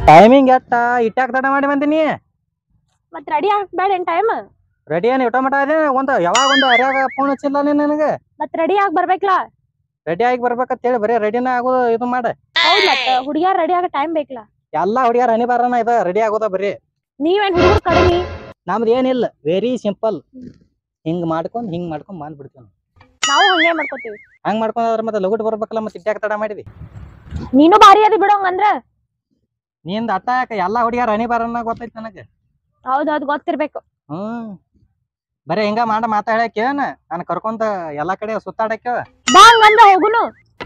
Timing ಎಟ್ಟ ಇಟ್ಟಾಕ ತಡ ಮಾಡಿ ಬಂದಿನಿ ಮತ್ ರೆಡಿ ಆಗ್ಬೇಡ ಏನ್ ಟೈಮ್ ರೆಡಿ ಏನು ಇಟ್ಟ ಮಟ ಅದೇ ಒಂದು ಯಾವಾಗ ಒಂದು ಅರ್ಯಾಗ ಫೋನ್ ಹಚ್ಚಿಲ್ಲ ನೀನ್ ನನಗೆ ಮತ್ ರೆಡಿ ಆಗಿ ಬರ್ಬೇಕಲ್ಲ ರೆಡಿ ಆಗಿ ಬರ್ಬೇಕಂತ ಹೇಳಿ ಬರೀ ರೆಡಿನ ಆಗೋದು ಇದು ಮಾಡ ಹೌದ್ ಮತ್ ಹುಡುಗಿಯಾರ್ ರೆಡಿ ಆಗ ಟೈಮ್ ಬೇಕಲ್ಲ ಎಲ್ಲಾ ಹುಡುಗಿಯರ್ ಹನಿ ಬಾರನ ಇದ ರೆಡಿ ಆಗೋದ ಬರೀ ನೀವೇನ್ ಹುಡುಗರು ಕಡಿಮಿ ನಮ್ದು ಏನಿಲ್ಲ ವೆರಿ ಸಿಂಪಲ್ ಹಿಂಗ್ ಮಾಡ್ಕೊಂಡ್ ಹಿಂಗ್ ಮಾಡ್ಕೊಂಡ್ ಬಂದ್ಬಿಡ್ತೀವಿ ನಾವು ಹಂಗೆ ಮಾಡ್ಕೋತೀವಿ ಹಂಗ್ ಮಾಡ್ಕೊಂಡ್ರ ಮತ್ತೆ ಲಗುಟ್ ಬರ್ಬೇಕಲ್ಲ ಮತ್ತೆ ಇಟ್ಟಾಕ ತಡ ಮಾಡಿದಿ ನೀನು ಭಾರಿ ಅದಿ ಬಿಡೋಂಗ್ ಅಂದ್ರ ನಿಂದ ಅಟ್ಟ ಯಾಕ ಎಲ್ಲಾ ಹುಡುಗಿಯರ್ ಹನಿ ಬಾರನ್ನ ಗೊತ್ತೈತಿ ನನಗೆ ಹೌದ್ ಹೌದ್ ಗೊತ್ತಿರ್ಬೇಕು ಹ್ಮ್ ಬರೀ ಹಿಂಗ ಮಾಡ ಮಾತಾಡಕ್ಕೆ ನಾನು ಕರ್ಕೊಂತ ಎಲ್ಲಾ ಕಡೆ ಸುತ್ತಾಡಕ್ಕೆ ಬಾ ಹಂಗಂದ್ರ ಹೋಗುನು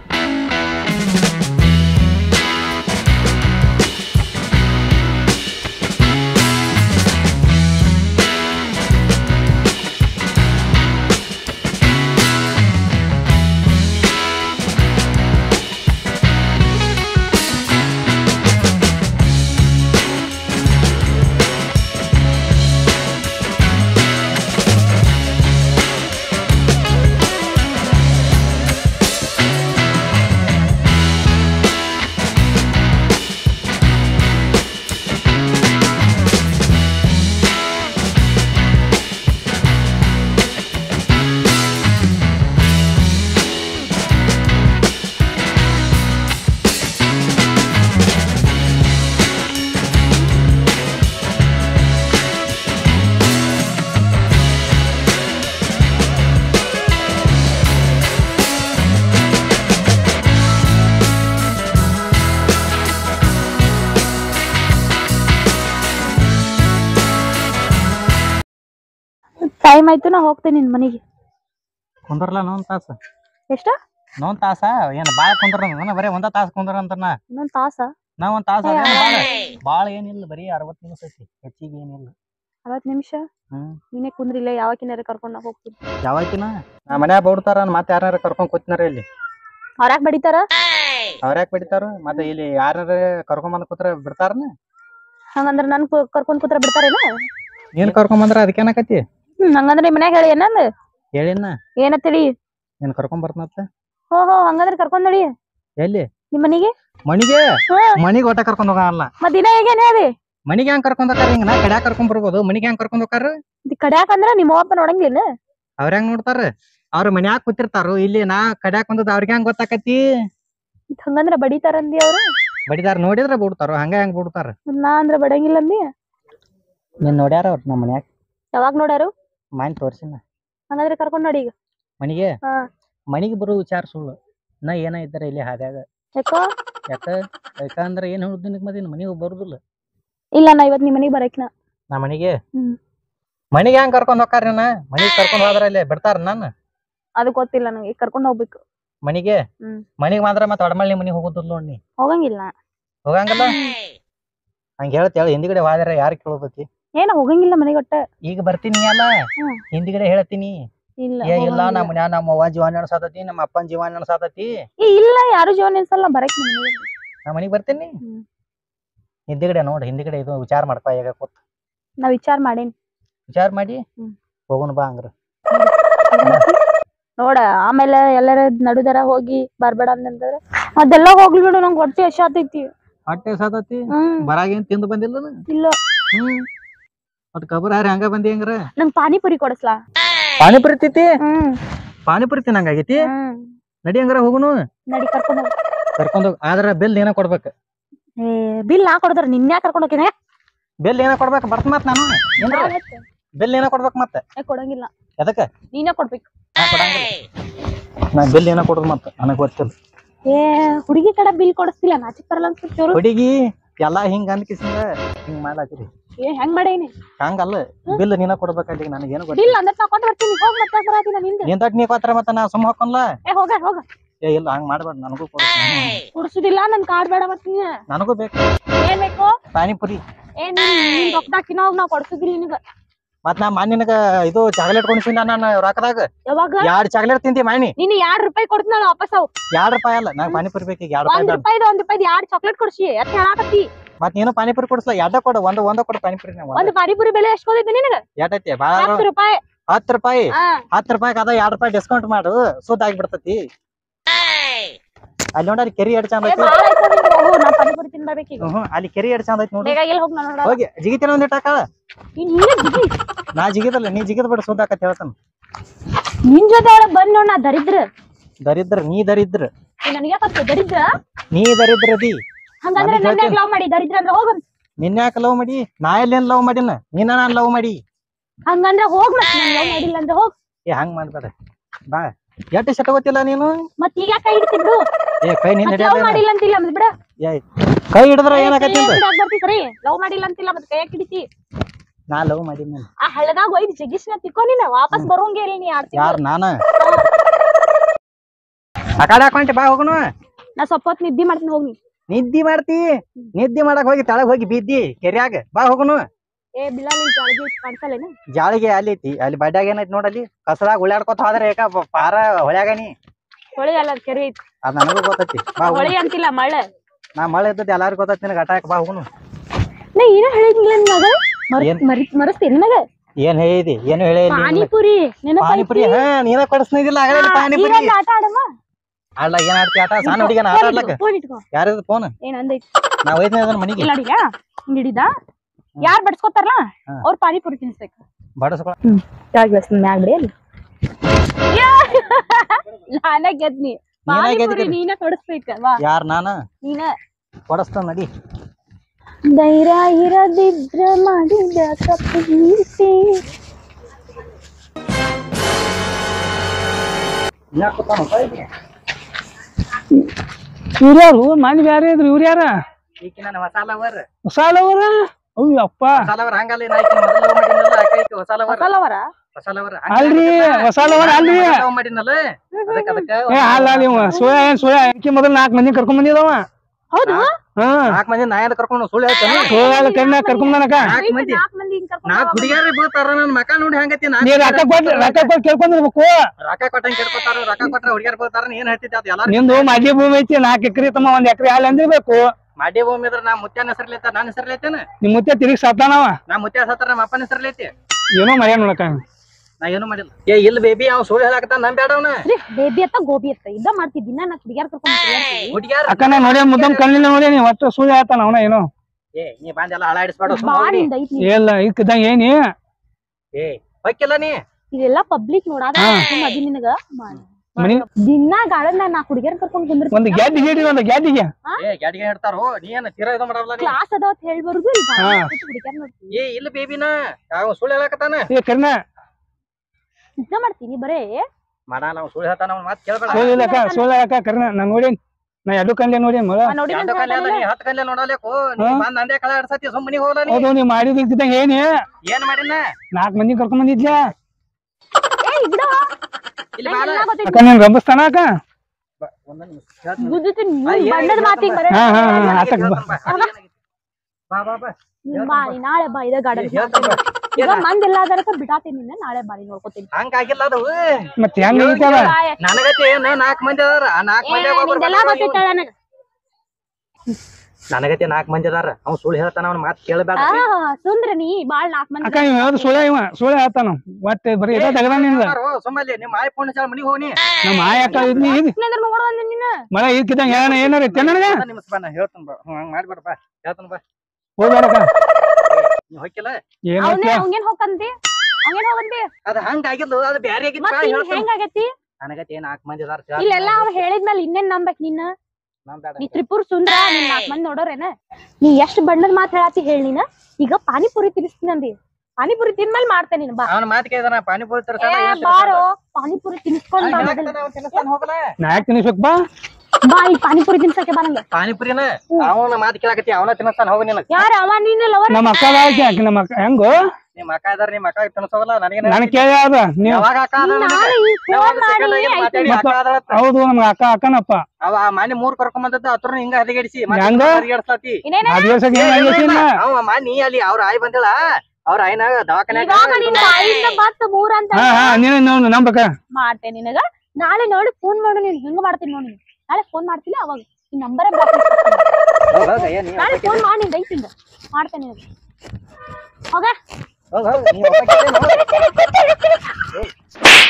ಟೈಮ್ ಆಯ್ತು ನಾ ಹೋಗ್ತೇನೆ ನಿನ್ ಮನೆಗೆ ಕುಂದ್ರಲ್ಲ ನೋನ್ ತಾಸ ಎಷ್ಟ ನೋನ್ ತಾಸ ಏನ್ ಬಾಳ ಕುಂದ್ರ ನಾನು ಬರೀ ಒಂದ ತಾಸ ಕುಂದ್ರ ಅಂತ ನಾ ಇನ್ನೊಂದ್ ತಾಸ ನಾ ಒಂದ್ ತಾಸ ಏ, ಬಾಳ ಬಾಳ ಏನಿಲ್ಲ ಬರೀ ಅರವತ್ ನಿಮಿಷ ಐತಿ ಹೆಚ್ಚಿಗೆ ಏನಿಲ್ಲ ಅರವತ್ ನಿಮಿಷ ಹ್ಮ್ ನೀನೇ ಕುಂದ್ರಿಲ್ಲ ಯಾವಕಿನಾರ ಕರ್ಕೊಂಡ್ ನಾ ಹೋಗ್ತೀನಿ ಯಾವಾಗಿನ ನಾ ಮನ್ಯಾಗ ಬಡ್ತಾರ ಮತ್ತೆ ಯಾರ ಕರ್ಕೊಂಡ್ ಕೂತಿನಾರ ಇಲ್ಲಿ ಹೊರಗ್ ಬಡಿತಾರ ಅವ್ರ್ಯಾಕ್ ಬಿಡ್ತಾರ ಮತ್ತೆ ಇಲ್ಲಿ ಯಾರ ಕರ್ಕೊಂಡ್ ಬಂದ್ ಕೂತ್ರ ಬಿಡ್ತಾರನ ಹಂಗಂದ್ರ ನನ್ ಕು- ಕರ್ಕೊಂಡ್ ಕೂತ್ರ ಬಿಡ್ತಾರೇನ ನೀನ್ ಕರ್ಕೊಂಡ್ ಬಂದ್ರ ಅದಕ್ಕೇನಕತಿ ಹ್ಮ್ ಹಂಗಂದ್ರ ನಿಮ್ ಮನ್ಯಾಗ ಹೇಳಿ ಏನಂದ ಹೇಳಿನ ಏನತ್ತೇಳಿ ನೀನ್ ಕರ್ಕೊಂಡ್ ಬರ್ತನತ್ತ ಹೋ ಹೋ ಹಂಗಂದ್ರ ಕರ್ಕೊಂಡ್ ನಡಿ ಎಲ್ಲಿ ನಿಮ್ ಮನಿಗೆ ಮನಿಗೆ ಹ್ಮ್. ಮನಿಗ್ ಒಟ್ಟ ಕರ್ಕೊಂಡ್ ಹೋಗಲ್ಲ ಮತ್ ದಿನ ಹೇಗೇನೆ ಅದಿ ಮನಿಗೆ ಹೆಂಗ್ ಕರ್ಕೊಂಡ್ ಹೋಗಾರ ಹಿಂಗ ನಾ ಕಡ್ಯಾಕ್ ಕರ್ಕೊಂಡ್ ಬರ್ಬೋದು ಮನಿಗೆ ಹೆಂಗ್ ಕರ್ಕೊಂಡ್ ಹೋಗಾರ ಕಡ್ಯಾಕ ಅಂದ್ರ ನಿಮ್ಮ ಅಪ್ಪ ನೋಡಂಗಿಲ್ಲ ಅವ್ರ ಹೆಂಗ್ ನೋಡ್ತಾರ ಅವ್ರ ಮನ್ಯಾಗ ಕೂತಿರ್ತಾರು ಇಲ್ಲಿ ನಾ ಕಡ್ಯಾಕ್ ಬಂದದ ಅವ್ರಿಗೆ ಹೆಂಗ್ ಗೊತ್ತಾಕತಿ ಮತ್ ಹಂಗಂದ್ರ ಬಡಿತಾರಂದಿ ಅವ್ರು ಬಡಿದಾರ ನೋಡಿದ್ರ ಬಿಡ್ತಾರ ಹಂಗ ಹೆಂಗ್ ಬಿಡ್ತಾರ ಮತ್ ನಾ ಅಂದ್ರ ಬಡಂಗಿಲ್ಲ ಅಂದಿ ನೀನ್ ನೋಡ್ಯಾರ ಅವ್ರ ನಮ್ಮ ಮನ್ಯಾಗ ಯಾವಾಗ ನೋಡ್ಯಾರು ಮಾನ್ ತೋರ್ಸಿನ ಹಂಗಂದ್ರ ಕರ್ಕೊಂಡ್ ನೋಡಿ ಈಗ ಮನಿಗೆ ಹಾ. ಮನಿಗೆ ಬರೋ ವಿಚಾರ ಸುಳ್ಳು ನಾ ಏನ ಇದ್ದಾರ ಇಲ್ಲಿ ಹಾದ್ಯಾಗ ಯಾಕೋ ಯಾಕ ಯಾಕಂದ್ರ ಏನ್ ಹೇಳುದು ನಿನಗ್ ಮತ್ತೆ ಮನಿಗೆ ಬರುದಿಲ್ಲ ಇಲ್ಲ ನಾ ಇವತ್ ನಿಮ್ ಮನಿಗ್ ಬರಕಿನ ನಾ ಮನಿಗೆ ಹ್ಮ್. ಮನಿಗೆ ಹೆಂಗ್ ಕರ್ಕೊಂಡ್ ಹೋಗಾರ ನಾ ಮನಿಗ್ ಕರ್ಕೊಂಡ್ ಹೋದ್ರ ಇಲ್ಲಿ ಬಿಡ್ತಾರ ನಾನು ಅದು ಗೊತ್ತಿಲ್ಲ ನಂಗೆ ಕರ್ಕೊಂಡ್ ಹೋಗ್ಬೇಕು ಮನಿಗೆ ಹ್ಮ್. ಮನಿಗ್ ಮಾತ್ರ ಮತ್ತೆ ಒಡಮಳ್ಳಿ ಮನಿಗ್ ಹೋಗುದಿಲ್ಲ ನೋಡಿ ಹೋಗಂಗಿಲ್ಲ ಹೋಗಂಗಲ್ಲ ಹಂಗ ಹೇಳ್ತ ಹೇಳಿ ಹಿಂದಿಗಡೆ ಹೋದ್ರ ಯಾರು ಕೇಳೋದತಿ ಏನ ಹೋಗಂಗಿಲ್ಲ ಮನೆಗೆ ಒಟ್ಟ ಈಗ ಬರ್ತೀನಿ ಅಲ್ಲ ಹ್ಮ್. ಹಿಂದಿಗಡೆ ಹೇಳ್ತೀನಿ ಇಲ್ಲ ಏ ಇಲ್ಲ ಹೋಗಂಗಿಲ್ಲ. ನಮ್ಮ ಮನ್ಯಾಗ ನಮ್ಮ ಅವ್ವ ಜೀವನ ನಡೆಸತತಿ ನಮ್ಮ ಅಪ್ಪನ ಜೀವನ ನಡೆಸತತಿ ಏ ಇಲ್ಲ ಯಾರು ಜೀವನ ನಿಲ್ಸಲ್ಲ ಬರಕ್ ನಿಮ್ ಮನೆಗೆ. ನಾ ಮನಿಗ್ ಬರ್ತೀನಿ ಹ್ಮ್. ಹಿಂದಿಗಡೆ ನೋಡ್ ಹಿಂದಿಗಡೆ ಇದು ವಿಚಾರ ಮಾಡ್ಪಾ ಈಗ ಕೂತ್ ನಾ ವಿಚಾರ ಮಾಡೇನಿ ವಿಚಾರ ಮಾಡಿ ಹ್ಮ್. ಹೋಗುನ್ ಬಾ ಹಂಗ್ರ ನೋಡ ಆಮೇಲೆ ಎಲ್ಲಾರ ನಡುದರ ಹೋಗಿ ಬರ್ಬೇಡ ಅಂತಂದ್ರ ಅದೆಲ್ಲ ಹೋಗ್ಲಿ ಬಿಡು ನಂಗೆ ಹೊಟ್ಟೆ ಎಷ್ಟ ಆತೈತಿ ಹೊಟ್ಟೆ ಸಾತತಿ ಹ್ಮ್ ಬರಾಗೇನ್ ತಿಂದು ಬಂದಿಲ್ಲ ಇಲ್ಲ ಹ್ಮ್ ಮತ್ ಕಬರ್ ಹಾರಿ ಹಂಗ ಬಂದಿ ಹಂಗ್ರ ನಂಗ್ ಪಾನಿಪುರಿ ಕೊಡಸ್ಲಾ ಪಾನಿಪುರಿ ತಿಂತಿ ಹ್ಮ್ ಪಾನಿಪುರಿ ತಿನ್ನಂಗಾಗೈತಿ ಹ್ಮ್ ನಡಿ ಹಂಗಾರ ಹೋಗುನು ನಡಿ ಕರ್ಕೊಂಡ್ ಹೋಗ್ ಕರ್ಕೊಂಡ್ ಹೋಗ್ ಆದ್ರ ಬಿಲ್ ಏನ ಕೊಡ್ಬೇಕ ಏ ಬಿಲ್ ನಾ ಕೊಡ್ತಾರ ನಿನ್ಯಾ ಕರ್ಕೊಂಡ್ ಹೋಗಿನ ಬಿಲ್ ಏನ ಕೊಡ್ಬೇಕ ಬರ್ತ ಮತ್ ನಾನು ಏನ್ರ ಬಿಲ್ ಏನ ಕೊಡ್ಬೇಕ ಮತ್ತ ಕೊಡಂಗಿಲ್ಲ ಎದಕ್ಕ ನೀನೇ ಕೊಡ್ಬೇಕು ನಾ ಕೊಡಂಗಿಲ್ಲ ನಾ ಬಿಲ್ ಏನ ಕೊಡುದು ಮತ್ತ ನನಗ್ ಗೊತ್ತಿಲ್ಲ ಏ ಹುಡುಗಿ ಕಡೆ ಬಿಲ್ ಕೊಡಿಸ್ತಿಲ್ಲ ನಾಚಿಕ್ ಬರಲ್ಲ ಅನ್ಸುತ್ತೆ ಚೂರು ಹುಡುಗಿ ಎಲ್ಲಾ ಹಿಂಗ ಅನ್ಕಿಸಿಂದ ಹಿಂಗ್ ಮಾಡ್ಲಾತಿರಿ ಏ ಹೆಂಗ್ ಮಾಡೇನಿ ಹಂಗಲ್ಲ ಬಿಲ್ ನೀನ ಕೊಡ್ಬೇಕಲ್ಲಿ ನನಗೇನು ಗೊತ್ತಿಲ್ಲ ಬಿಲ್ ಅಂದ್ರೆ ತಕೊಂಡ್ ಬರ್ತೀನಿ ಹೋಗ್ ಮತ್ತೆ ಬರತೀನಿ ನಿಂದ ನೀನ್ ತಟ್ ನೀ ಕೊತ್ರ ಮತ್ತ ನಾ ಸುಮ್ ಹಾಕೊಂಡ್ಲ ಏ ಹೋಗ ಹೋಗ ಏ ಇಲ್ಲ ಹಂಗ್ ಮಾಡ್ಬೇಡ ನನಗೂ ಕೊಡು ಕುಡ್ಸುದಿಲ್ಲ ನನ್ ಕಾರ್ಡ್ ಬೇಡ ಬರ್ತೀನಿ ನನಗೂ ಬೇಕು ಏನ್ ಬೇಕು ಪಾನಿಪುರಿ ಏ ನೀನ್ ನಿನ್ ರೊಕ್ಕದಾಗ ತಿನ್ನೋಗ್ ನಾವ್ ಕೊಡ್ಸುದಿಲ್ಲ ನಿನಗ ಮತ್ ನಾ ಮಾನ್ ನಿನಗ ಇದು ಚಾಕ್ಲೇಟ್ ಕೊಡಿಸಿನ ನಾನು ರೊಕ್ಕದಾಗ ಯಾವಾಗ ಎರಡ್ ಚಾಕ್ಲೇಟ್ ತಿಂತಿ ಮಾನಿ ನೀನ್ ಎರಡ್ ರೂಪಾಯಿ ಕೊಡ್ತೀನಿ ನಾನು ವಾಪಸ್ ಅವ್ ಎರಡ್ ರೂಪಾಯಿ ಅಲ್ಲ ನಂಗ್ ಪಾನಿಪುರಿ ಬೇಕು ಈಗ ಎರಡ್ ರೂಪಾಯಿ ಒಂದ್ ಬೇಡ ರೂಪಾಯಿದ ಒಂದ್ ರೂಪಾಯಿದ ಎರಡ್ ಚಾಕ್ಲೇಟ್ ಕೊಡ್ಸಿ ಎಷ್ಟ್ ಹೇಳಾಕತ್ತಿ ಮತ್ ನೀನು ಪಾನಿಪುರಿ ಕೊಡಿಸ್ಲ ಎರಡ ಕೊಡು ಒಂದು ಒಂದ ಕೊಡು ಪಾನಿಪುರಿ ಒಂದ್ ಪಾನಿಪುರಿ ಬೆಲೆ ಎಷ್ಟ್ ಕೊಡೈತಿ ನಿನಗ ಎಷ್ಟೈತಿ ಬಾಳ ಹತ್ತು ರೂಪಾಯಿ ಹತ್ತು ರೂಪಾಯಿ ಹಾ ಹತ್ತು ರೂಪಾಯಿ ಅದ ಎರಡ್ ರೂಪಾಯಿ ಡಿಸ್ಕೌಂಟ್ ಮಾಡು ಸುದ್ದ ಆಗಿಬಿಡ್ತತಿ ಅಲ್ಲಿ ನೋಡ್ರಿ ಕೆರಿ ಎಡ್ ಚಂದ ಏ ಐತಿ ಬಾಳ ಆಯ್ತು ನಿಂದು ಹೋಗು, ನಾ ಪಾನಿಪುರಿ ಪಾನಿಪುರಿ ತಿನ್ ಬರ್ಬೇಕು ಈಗ ಹ್ಮ್ ಅಲ್ಲಿ ಕೆರಿ ಎಡ್ ಚಂದ ಐತಿ ನೋಡು ಬೇಗ ಎಲ್ಲಿ ಹೋಗಿ ನೋಡ ಹೋಗಿ ಜಿಗಿತೇನ ಒಂದಿಟ್ಟು ಹಾಕಾಳ ನೀನೇ ಜಿಗಿ ನಾ ಜಿಗಿದಲ್ಲ ನೀ ಜಿಗಿದ ಬಿಡ ಸುದ್ದ ಆಕತ್ ಹೇಳ್ತಾನ ನಿನ್ ಜೊತೆ ಒಳಗ್ ಬಂದ್ ನೋಡ್ ನಾ ದರಿದ್ರ ದರಿದ್ರ ನೀ ದರಿದ್ರ ನನಗೆ ಯಾಕತ್ತ ದರಿದ್ರ ನೀ ದರಿದ್ರ ಅದಿ ಹಂಗಂದ್ರೆ ನನಗ್ ನನ್ನ ಹೇಳ್ತೀನಿ. ಲವ್ ಮಾಡಿ ದರಿದ್ರ ಅಂದ್ರೆ ಹೋಗ್ ನಿನ್ನ ಯಾಕೆ ಲವ್ ಮಾಡಿ ನಾ ಎಲ್ಲೇನ್ ಲವ್ ಮಾಡಿನ ನೀನ ನಾನ್ ಲವ್ ಮಾಡಿ ಹಂಗಂದ್ರೆ ಹೋಗ್ ಮತ್ ನಾನು ಲವ್ ಮಾಡಿಲ್ಲ ಅಂದ್ರೆ ಹೋಗ್ ಏ ಹಂಗ್ ಮಾಡ್ಬೇಡ ಬಾ ಎಟ್ಟು ಸೆಟ ಗೊತ್ತಿಲ್ಲ ನೀನು ಮತ್ ಈಗ ಕೈ ಹಿಡಿತಿದ್ರು ಏ ಕೈ ನಿನ್ ಮತ್ ಲವ್ ಹಿಡಿಯಲ್ಲ ಮಾಡಿಲ್ಲ ಅಂತಿಲ್ಲ ಮತ್ ಬಿಡ ಏ ಕೈ ಹಿಡಿದ್ರ ಏನಾಗತ್ತೆ ಅಂತ ಬರ್ತಿ ಸರಿ ಲವ್ ಮಾಡಿಲ್ಲ ಅಂತಿಲ್ಲ ಮತ್ ಕೈ ಹಿಡಿತಿ ನಾ ಲವ್ ಮಾಡಿನ ಆ ಹಳ್ಳದಾಗ ಒಯ್ದು ಜಗಿಸ್ನ ತಿಕ್ಕೋ ನೀನ ವಾಪಸ್ ಬರೋಂಗೆ ಇಲ್ಲ ನೀ ಆಡ್ತಿ ಯಾರ್ ನಾನ ಆ ಕಡೆ ಹಾಕೊಂಟಿ ಬಾ ಹೋಗುನು ನಾ ಸ್ವಲ್ಪ ಹೊತ್ತು ನಿದ್ದೆ ಮಾಡ್ತೀನಿ ಹೋಗಿ ನಿದ್ದಿ ಮಾಡ್ತಿ ನಿದ್ದಿ ಮಾಡಕ್ ಹೋಗಿ ತೆಳಗ್ ಹೋಗಿ ಬಿದ್ದಿ ಕೆರ್ಯಾಗ ಬಾ ಹೋಗುನು ಏ ಬಿಲಾಲಿ ಜಾಳಗಿ ಕಾಣ್ಸಲ್ಲೇನ ಜಾಳಿಗೆ ಅಲ್ಲಿ ಐತಿ ಅಲ್ಲಿ ಬಡ್ಯಾಗ ಏನೈತಿ ನೋಡಲ್ಲಿ ಕಸದಾಗ ಉಳ್ಯಾಡ್ಕೊತ ಹೋದ್ರೆ ಏಕ ಪ- ಪಾರ ಹೊಳ್ಯಾಗನಿ ಹೊಳಿ ಅಲ್ಲ ಅದ್ ಕೆರೆ ಐತಿ ಅದ್ ನನಗೂ ಗೊತ್ತೈತಿ ಬಾ ಹೋಗುನು. ಹೊಳಿ ಅಂತಿಲ್ಲ ಮಳೆ ನಾ ಮಳೆ ಇದ್ದದ್ದು ಎಲ್ಲಾರಿಗೂ ಗೊತ್ತೈತಿ ನಿನಗೆ ಅಟಾಕ್ ಬಾ ಹೋಗುನು ನಾ ಏನ ಹೇಳಿದ್ನಿಲ್ಲ ನಿನ್ ಮಗ ಏನ್? ಮರಿ ಮರಸ್ತೀನಿ ನನಗ ಏನ್ ಹೇಳಿದಿ ಏನು ಹೇಳಿ ಪಾನಿಪುರಿ ನೆನಪ ಪಾನಿಪುರಿ ಹಾ ನೀನ ಕೊಡಿಸ್ನಿದಿಲ್ಲ ಆಗಲೇ ಪಾನಿಪುರಿ ಆಟ ಆಡಮ್ಮ ಆಡ್ಲ ಏನ್ ಆಡ್ತಿ ಆಟ ಸಣ್ಣ ಹುಡುಗಿನ ಆಟ ಆಡ್ಲಕ್ಕ ಫೋನ್ ಇಟ್ಕೋ ಯಾರಿದ್ ಫೋನ್ ಏನ್ ಅಂದೈತಿ ನಾ ಒಯ್ದ್ನಿ ಅದನ್ನ ಮನಿಗೆ ಇಲ್ಲ ಅಡಿಗ ಹಿಡಿದ ಯಾರ್ ಬಡ್ಸ್ಕೊತಾರಲ್ಲ ಹಾ. ಅವ್ರ ಪಾನಿಪುರಿ ತಿನ್ಸ್ಬೇಕು ಬಡಸ್ಕೊಳ ಕೆಳಗ್ ಬಸ್ ಮ್ಯಾಗ್ ಬಿಡಿ ಅಲ್ಲಿ ನಾನ ಗೆದ್ನಿ ಪಾನಿಪುರಿ ಗೆದ್ದಿ. ನೀನ ಕೊಡಿಸ್ಬೇಕ ವಾ ಯಾರ್ ನಾನ ನೀನ ಕೊಡಸ್ತಾನ ನಡಿ ಧೈರ್ಯ ಇರದಿದ್ರ ಮಾಡಿದ ತಪ್ಪು ನೀತಿ ಇವ್ರು ಯಾರು ಮನೆ ಬ್ಯಾರೆ ಇದ್ರು ಇವ್ರು ಯಾರ ಈಕಿ ನನ್ನ ಹೊಸ ಲವರ್ ಹೊಸ ಲವರ ಅಯ್ಯೋ ಅಪ್ಪ ಹೊಸ ಲವರ್ ಹಂಗಲ್ಲ ನಾ ಈಕಿನ ಮೊದಲ ಲವ್ ಮಾಡಿನಲ್ಲ ಆಕೈತಿ ಹೊಸ ಲವರ್ ಮಸಾಲವರ ಹೊಸ ಲವರ್ ಅಲ್ರಿ ಹೊಸ ಲವರ್ ಅಲ್ರಿ ಲವ್ ಮಾಡಿನಲ್ಲ ಅದಕ್ಕ ಅದಕ್ಕ ಏ ಅಲ್ಲ ನೀವು ಸೋಯ ಏನ್ ಸೋಯ ಅಂಕಿ ಮೊದಲ್ ನಾಲ್ಕು ಮಂದಿ ಕರ್ಕೊಂಡ್ ಬಂದಿದವ ಹೌದು ಹಾ ನಾಲ್ಕ್ ಮಂದಿ ನಾಯದ ಕರ್ಕೊಂಡು ಸುಳ್ಳು ಹೇಳ್ತೇನೆ ಸೋಯಾದ ಕಣ್ಣ ಕರ್ಕೊಂಡ್ ನನಕ ನಾಲ್ಕ್ ಮಂದಿ ನಾಲ್ಕ್ ಮಂದಿ ಹಿಂಗ್ ಕರ್ಕೊಂಡ್ ನಾಲ್ಕ್ ಹುಡುಗಿಯಾರ ಬೀಳ್ತಾರ ನನ್ ಮಕ ನೋಡಿ ಹಂಗೈತಿ ನೀ ರೊಕ್ಕ ಕೊಟ್ಟು ರೊಕ್ಕ ಕೊಟ್ಟು ಕೇಳ್ಕೊಂಡಿರ್ಬೇಕು ರೊಕ್ಕ ಕೊಟ್ಟಂಗ್ ಕೇಳ್ಕೊತಾರ ರೊಕ್ಕ ಕೊಟ್ರ ಹುಡುಗಿಯರ್ ಬೀಳ್ತಾರ ನೀ ಏನ್ ಹೇಳ್ತಿದ್ದೆ ಅದು ಎಲ್ಲಾರು ನಿಂದು ಮದ್ಯ ಭೂಮಿ ಐತಿ ನಾಲ್ಕು ಎಕರೆ ತಮ್ಮ ಒಂದ್ ಎಕರೆ ಹಾಲು ಅಂದಿರ್ಬೇಕು ಮಾಡಿ ಭೂಮಿ ಇದ್ರ ನಾ ಮುತ್ಯಾನ ಹೆಸರ್ಲೈತ ನಾನ್ ಹೆಸರ್ಲೈತೇನ ನಿಮ್ ಮುತ್ತೆ ತಿರುಗಿ ಸತ್ತಾನವ ನಾ ಮುತ್ಯ ಸತ್ತಾರ ನಮ್ಮ ಅಪ್ಪನ ಹೆಸರ್ಲೈತಿ ಏನೋ ಮರ್ಯ ನೋಡಕ ನಾ ಏನು ಮಾಡಿಲ್ಲ ಏ ಇಲ್ಲ ಬೇಬಿ ಅವ್ ಸುಳ್ಳು ಹೇಳಾಕತ್ತ ನಮ್ ಬೇಡ ಅವ್ನ ಬೇಬಿ ಅತ್ತ ಗೋಬಿ ಅತ್ತ ಇದ ಮಾಡ್ತಿದ್ದಿ ನಾ ಹುಡುಗ್ಯಾರ ಕರ್ಕೊಂಡ್ ತಿರ್ಗಾಡ್ತೀವಿ. ಹುಡುಗಿಯಾರ ಅಕ್ಕ ನಾ ನೋಡಿ ಮುದ್ದಮ್ ಕಣ್ಣಿಲ್ಲ ನೋಡಿ ನೀ ಒಟ್ಟು ಸುಳ್ಳು ಹೇಳ್ತಾನ ಅವನ ಏನೋ ಏ ನೀ ಬಂದೆಲ್ಲ ಹಳಾಡಿಸ್ಬೇಡ ಬಾಳಿಂದ ಐತಿ ಇಲ್ಲ ಇಕ್ಕಿದ್ದಂಗ ಏನಿ ಏ ಹೊಕ್ಕಿಲ್ಲ ನೀ ಇದೆಲ್ಲ ಪಬ್ಲಿಕ್ ನೋಡಾದ ಮದಿ ನಿನಗ ಮಾಡ್- ಮನಿ ದಿನ ಗಾಳನ್ನ ನಾ ಹುಡುಗ್ಯಾರ ಕರ್ಕೊಂಡ್ ಕುಂದಿರ್ತೀನಿ ಒಂದು ಗ್ಯಾದಿಗೆ ಹೇಳಿ ಒಂದು ಗ್ಯಾದಿಗೆ ಏ ಗಾಡಿಗೆ ಹೇಳ್ತಾರೋ ನೀ ಏನ ತೀರಾ ಇದು ಮಾಡಲ್ಲ ನೀ ಕ್ಲಾಸ್ ಅದಾವ ಅಂತ ಹೇಳ್ಬಾರ್ದು ಹಾ. ಹುಡುಗ್ಯಾರ ನೋಡ್ತೀನಿ ಏ ಇಲ್ಲ ಬೇಬಿನ ಅವ್ ಸುಳ್ಳು ಹೇಳಾಕತ್ತಾನ ಏ ಕರ್ನ ಇದ್ನ ಮಾಡ್ತೀನಿ ಬರೇ ಮಾಡಲ್ಲ ಅವ್ ಸುಳ್ಳು ಹೇಳ್ತಾನ ಅವ್ನ ಮಾತ್ ಕೇಳ್ಬೇಡ ಸುಳ್ಳು ಇಲ್ಲಕ್ಕ ಸುಳ್ಳು ಅಕ್ಕ ಕರ್ನ ನಾ ನೋಡಿ ನಾ ಎರಡು ಕಣ್ಲೆ ನೋಡಿ ಮಳ ನಾ ನೋಡಿ ಎರಡು ಕಲ್ಲೆ ಅಲ್ಲ ನೀ ಹತ್ತು ಕಲ್ಲೆ ನೋಡಲೇಕು ನೀ ಹಾ? ಬಂದ್ ಅಂದೇ ಕಳ ಆಡ್ಸತಿ ಸುಮ್ಮನೆ ಹೋಗಲ್ಲ ನೀ ಹೌದು ನೀ ಮಾಡಿದ ಇದ್ದಂಗ ಏನಿ ಏನ್ ಮಾಡಿನ ನಾಲ್ಕು ಮಂದಿ ಕರ್ಕೊಂಡ್ ಬಂದಿದ್ಲ ಏ ಇಡ ಇಲ್ಲಿ ಬಾಳ ಅಕ್ಕ ನೀನ್ ರಂಬಸ್ತಾನ ಅಕ್ಕ ಗುದ್ದುತ್ತೀನಿ ಆ, ಏನ್ ಬಣ್ಣದ ಹೇಳ್ತಾನ್ ಮಾತಿಗೆ ಬಾ. ಬರೇ ಹಾ ಹಾ ಹಾ ಆತಕ್ ಬಾ ಬಾ ಬಾ ಬಾ ನೀನ್ ಬಾ ನೀ ನಾಳೆ ಬಾ ಇದ ಗಾರ್ಡನ್ ಹೇಳ್ತಾನ್ ಬಾ. ಈಗ ಮಂದಿ ಎಲ್ಲ ಅದರಕ ಬಿಡಾತೀನಿ ನಿನ್ನ ನಾಳೆ ಬಾರಿ ನೋಡ್ಕೊತೀನಿ ಹಂಗಾಗಿಲ್ಲ ಅದು ಮತ್ತೆ ಹೆಂಗ್ ಐತಲ್ಲ ನನಗತಿ ಏನ ನಾಲ್ಕ್ ಮಂದಿ ಅದಾರ ಆ ನಾಲ್ಕ್ ಮಂದಿ ನಿಂದೆಲ್ಲ ಗೊತ್ತಿತ್ತ ನನಗ ನನಗತಿ ನಾಲ್ಕ್ ಮಂದಿ ಅದಾರ ಅವ್ ಸುಳ್ಳು ಹೇಳ್ತಾನ ಅವ್ನ ಮಾತ್ ಕೇಳಬೇಡ ಆ ಸುಂದ್ರ ನೀ ಬಾಳ್ ನಾಲ್ಕ್ ಮಂದಿ ಅಕ್ಕ ಇವ್ ಯಾವ್ದು ಸುಳ್ಳ ಇವ ಸುಳ್ಳ ಹೇಳ್ತಾನ ಮತ್ತೆ ಬರೀ ಇದ ತೆಗದ ನಿಂದ ಸುಮ್ಮಲ್ಲಿ ನಿಮ್ಮ ಆಯ್ ಫೋನ್ ಚಾಲ್ ಮನಿಗ್ ಹೋಗಿ ನಮ್ಮ ಆಯ ಅಕ್ಕ ಇದ್ನಿ ಇದ್ ನಿನ್ನಂದ್ರ ನೋಡೋದ್ ನಿನ್ನ ಮಳೆ ಇದ್ಕಿದ್ದಂಗ ಏನ ಏನಾರ ಐತೆ ನನಗ ನಿಮ್ಸ್ ಬಾ ನಾ ಹೇಳ್ತಾನ ಬಾ ಹ್ಞೂ ಹಂಗ್ ಮಾಡ್ಬೇಡ ಬಾ ಹೇಳ್ತಾನ ಬಾ ಹೋಗ್ಬೇಡಕ್ಕ ನೀ ಹೊಕ್ಕಿಲ್ಲ ಏನ್ ಅವನೇ ಐತೆ? ಅವಂಗೇನ್ ಹೋಗಂತಿ ಅವಂಗೇನ್ ಹೋಗಂತಿ ಅದ್ ಹಂಗ ಆಗಿಲ್ಲ ಅದು ಬ್ಯಾರೆ ಆಗಿತ್ತು ಮತ್ ಬಾ ಹಿಂಗ್ ಹೇಳ್ತಾನ ಹೆಂಗಾಗೈತಿ ನನಗತಿ ನಾಲ್ಕ್ ಮಂದಿ ಅದಾರ ಹೇಳ್ತಾನ. ಇಲ್ಲೆಲ್ಲ ಅವ್ ಹೇಳಿದ್ಮೇಲೆ ಇನ್ನೇನ್ ನಂಬಕ್ ನಿನ್ನ ನಾನ್ ಬೇಡ ನೀ ತ್ರಿಪುರ್ ಸುಂದ್ರ ನಿನ್ ನಾಲ್ಕ್ ಮಂದಿ ನೋಡೋರೇನ ನೀ ಎಷ್ಟ್ ಬಣ್ಣದ ಮಾತ್ ಹೇಳಾತಿ ಹೇಳಿ ನೀನ ಈಗ ಪಾನಿಪುರಿ ತಿನ್ನಿಸ್ತೀನಿ ಅಂದಿ ಪಾನಿಪುರಿ ತಿಂದ್ಮೇಲೆ ಮಾಡ್ತೇನೆ ನೀನ್ ಬಾ ಅವನ ಮಾತ್ ಕೇಳಿದಾನ ಪಾನಿಪುರಿ ಏ ತರ್ಸಾನ ಬಾರೋ ಪಾನಿಪುರಿ ತಿನ್ಸ್ಕೊಂಡ್ ಬಾ ಮೊದಲು. ಹೋಗಲ್ಲ ನಾ ಯಾಕೆ ತಿನ್ನಿಸ್ಬೇಕು ಬಾ ಬಾ ಈ ಪಾನಿಪುರಿ ತಿನ್ಸಕ್ಕೆ ಬಾ ನಂಗ ಪಾನಿಪುರಿನ ಅವನ ಮಾತ್ ಕೇಳಾಕತಿ ಅವನ ತಿನ್ನಸ್ತಾನ ಹೋಗಿ ನಿನಗ ಯಾರ ಅವ ನೀನ್ ಲವರ್ ನಮ್ಮ ಅಕ್ಕ ಆಕಿ ಆಕಿ ನಮ್ಮ ಅಕ್ಕ ಹೆಂಗು ನಿಮ್ಮ ಅಕ್ಕ ಇದಾರ ನಿಮ್ಮ ಅಕ್ಕ ತಿನ್ನಸೋಲ್ಲ ನನಗೆ ನನ್ ಕೇಳಿ ಅದ ನೀವ್ ಯಾವಾಗ ಅಕ್ಕ ಅದ ನನಗೆ? ನಾಳೆ ಈ ಯಾವಾಗ ಫೋನ್ second ಮಾಡಿ ಆಗಿ ಮಾತಾಡಿ ಮತ್ತ- ಅಕ್ಕ ಅದಾಳತ್ತ. ಹೌದು ನಮ್ಗ ಅಕ್ಕ ಅಕ್ಕನಪ್ಪ ಅವ ಆ ಮಾನಿ ಮೂರ್ ಕರ್ಕೊಂಡ್ ಬಂದದ್ದು ಅತ್ರ ಹಿಂಗ ಹದಿಗೆಡಿಸಿ ಹೆಂಗ? ಹದಿಗೆಡ್ಸ್ಲತಿ ಇನ್ನೇನ ಆ ದಿವಸ ಏನ್ ಆಗಿಸಿಲ್ಲ ಅವ ಮಾನಿ ಅಲ್ಲಿ ಅವ್ರ ಆಯ್ ಬಂದಿಳ ಅವ್ರ ಆಯ್ನಾಗ ದವಾಖಾನ್ಯಾಗ ಇವಾಗ ನಿನ್ ಬಾಯಿಂದ ಮತ್ತ ಮೂರ್ ಅಂತ ಹಾ ಹಾ ನೀನು ನೋಡು ನಂಬಕ ಮಾಡ್ತೇನೆ ನಿನಗ ನಾಳೆ ನೋಡಿ ಫೋನ್ ಮಾಡು ನೀನ್ ಹೆಂಗ್ ಮಾಡ್ತೀನಿ ನೋಡಿ ನಾಳೆ ಫೋನ್ ಮಾಡ್ತಿಲ್ಲ ಅವಾಗ ಈ ನಂಬರ್ ಬ್ಲಾಕ್ ಹೋಗ್ ಹೋಗ್, ಏನ್ ನೀ ನಾಳೆ ಒಬ್ಬಾಕಿ ಫೋನ್ ಮಾಡಿ ನಿಂಗ್ ಐತಿ ಹಿಂಗ ಮಾಡ್ತೇನೆ ನಿನಗೆ ಹೋಗ ಹೋಗ್ ಹೋಗ್, ನೀ ಒಬ್ಬಾಕಿ ಇದೇನ್ ಹೋಗ್.